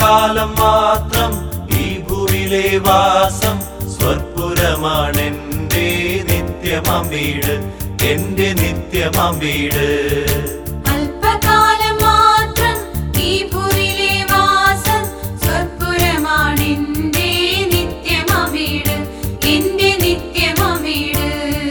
അല്പകാലം മാത്രം ഈ ഭൂവിലെ വാസം സ്വർപ്പുരമാണെന്റെ നിത്യമാം വീട് എന്റെ നിത്യമാം വീട് അല്പകാലം മാത്രം ഈ ഭൂവിലെ വാസം സ്വർപ്പുരമാണെന്റെ നിത്യമാം വീട് എന്റെ നിത്യമാം വീട്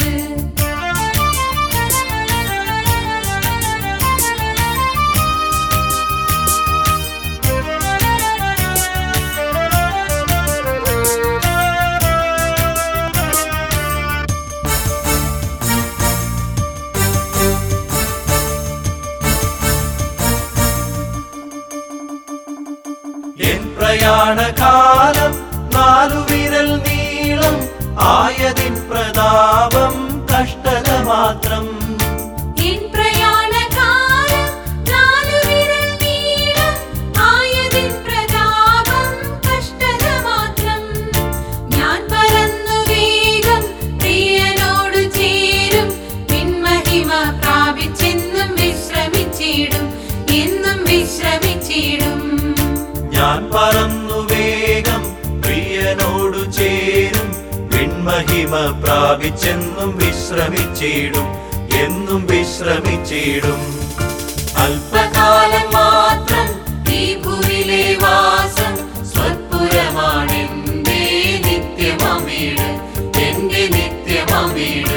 എൻ പ്രയാണകാലം നാലു വിരൽ നീളം ആയതിൻ പ്രതാപം കഷ്ടത മാത്രം എൻ പ്രയാണകാലം നാലുവിരൽ നീളം ആയതിൻ പ്രതാപം കഷ്ടത മാത്രം ഞാൻ പറന്നു വേഗം പ്രിയനോടു ചേരും പിൻമഹിമ പ്രാപിച്ചെന്നും വിശ്രമിച്ചിടും എന്നും വിശ്രമിച്ചിടും ഞാൻ പറന്നു വേഗം പ്രിയനോടു ചേരും പിൻമഹിമ പ്രാപിച്ചെന്നും വിശ്രമിച്ചിടും എന്നും വിശ്രമിച്ചിടും അല്പകാലം മാത്രം ഈ ഭൂവിലെ വാസം സ്വത്പുരമാണെന്റെ നിത്യമാം വീട് എന്റെ നിത്യമാം വീട്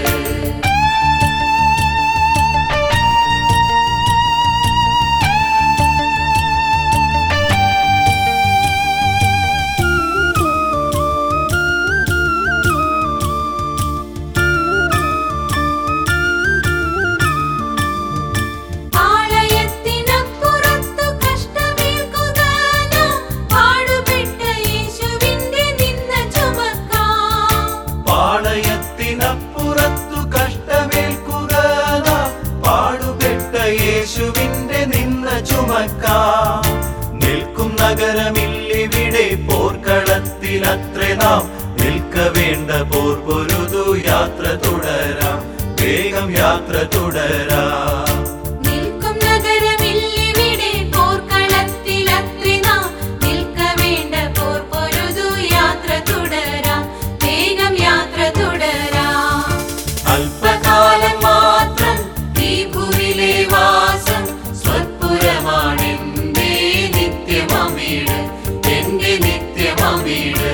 പാളയത്തിനപ്പുറത്തു കഷ്ടമേൽക്കുക നാം പാടുപെട്ട യേശുവിന്റെ നിന്ന ചുമക്കാം പാളയത്തിനപ്പുറത്തു കഷ്ടമേൽക്കുക നാം പാടുപെട്ട യേശുവിന്റെ നിന്ന ചുമക്കാം നിൽക്കും നഗരമില്ലിവിടെ പോർക്കളത്തിലത്രേ നാം നിൽക്ക വേണ്ട പോർ പൊരുതു യാത്ര തുടരാം വേഗം യാത്ര തുടരാം നിൽക്കും നഗരമില്ലിവിടെ പോർക്കളത്തിലത്രി നാം നിൽക്ക വേണ്ട പോർ പൊരുതു യാത്ര തുടരാം വേഗം യാത്ര തുടരാം അല്പകാലം മാത്രം ഈ ഭൂവിലെ വാസം സ്വത്പുരമാണെന്റെ നിത്യമാം വീട് എന്റെ നിത്യമാം വീട്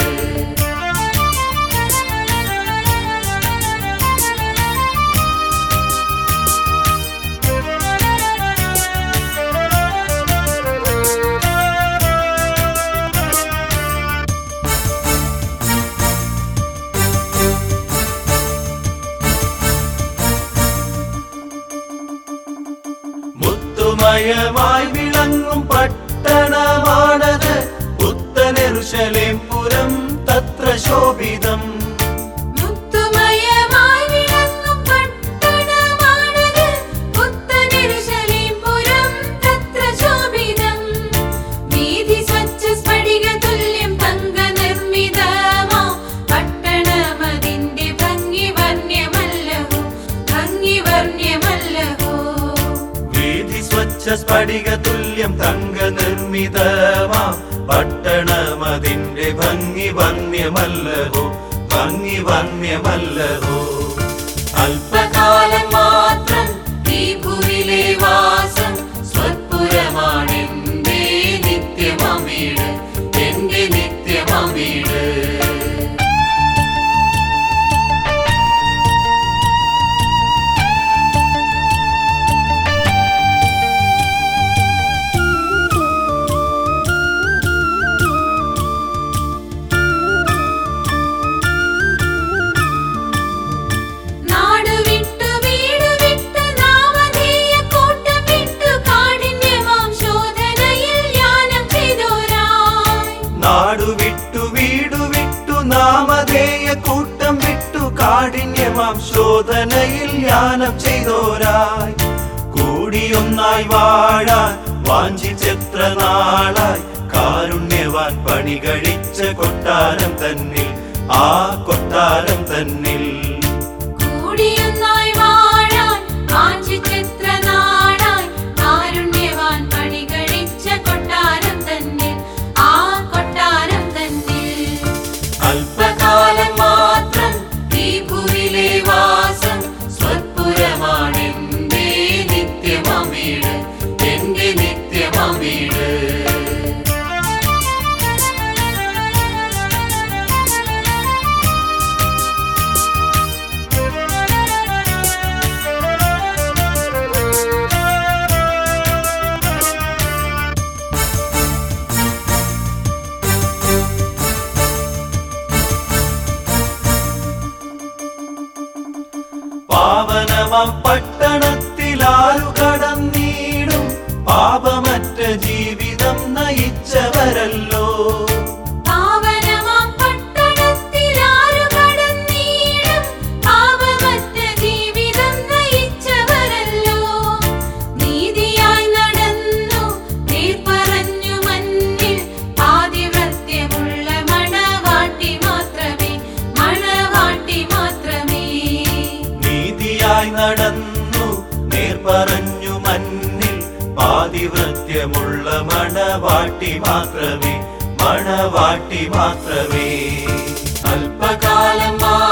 മുത്തുമയമായി വിളങ്ങും പട്ടണമാണത് പുത്തനെറുശലേം പുരം തത്ര ശോഭിതം മുത്തുമയമായി വിളങ്ങും പട്ടണമാണത് പുത്തനെരുശലേം പുരം തത്ര ശോഭിതം വീഥി സ്വച്ഛ സ്ഫടിക തുല്യം തങ്ക നിർമ്മിതമാ പട്ടണമതിന്റെ ഭംഗി വർണ്യമല്ലഹോ ഭംഗി വർണ്യമല്ലഹോ വീതി സ്വച്ഛ സ്ഫടിക തുല്യം തങ്ക നിർമ്മിതമാ പട്ടണമതിന്റെ ഭംഗി വന്യമല്ലഹോ ഭംഗി വന്യമല്ലഹോ അല്പകാലം മാത്രം ഈ ഭൂവിലെ വാസം സ്വത്പുരമാണെന്റെ നിത്യമാം വീട് എന്റെ നിത്യമാം വീട് നാട് വിട്ടു വീട് വിട്ടു നാമധേയ കൂട്ടം വിട്ടു കാഠിന്യമാം ശോധനയിൽ യാനം ചെയ്തോരായി നാടു വിട്ടു വീടു വിട്ടു നാമധേയ കൂട്ടം വിട്ടു കാഠിന്യമാം ശോധനയിൽ യാനം ചെയ്തോരായി കൂടിയൊന്നായി വാഴാൻ വാഞ്ചിച്ചെത്ര നാളായി കാരുണ്യവാൻ പണി കഴിച്ച കൊട്ടാരം തന്നിൽ ആ കൊട്ടാരം തന്നിൽ കൂടിയൊന്നായി വാഴാൻ വാഞ്ചിച്ചെത്ര നാളായി കാരുണ്യവാൻ പണി കഴിച്ച കൊട്ടാരം തന്നെ പാവനമം പട്ടണത്തിലാരു കടന്നീടും പാപമറ്റ ജീവിതം നയിച്ചവരല്ലോ പാവനമാം പട്ടണത്തിലാരു കടന്നീടും പാപമറ്റ ജീവിതം നയിച്ചവരല്ലോ നീതിയായി നടന്നു നേർ പറഞ്ഞു മഞ്ഞിൽ പാതിവ്രത്യമുള്ള മണവാട്ടി മാത്രമേ മണവാട്ടി മാത്രമേ നീതിയായി നടന്നു നേർ പറഞ്ഞു മന്നിൽ പാതിവൃത്യമുള്ള മണവാട്ടി മാത്രമേ മണവാട്ടി മാത്രമേ അല്പകാലം മാ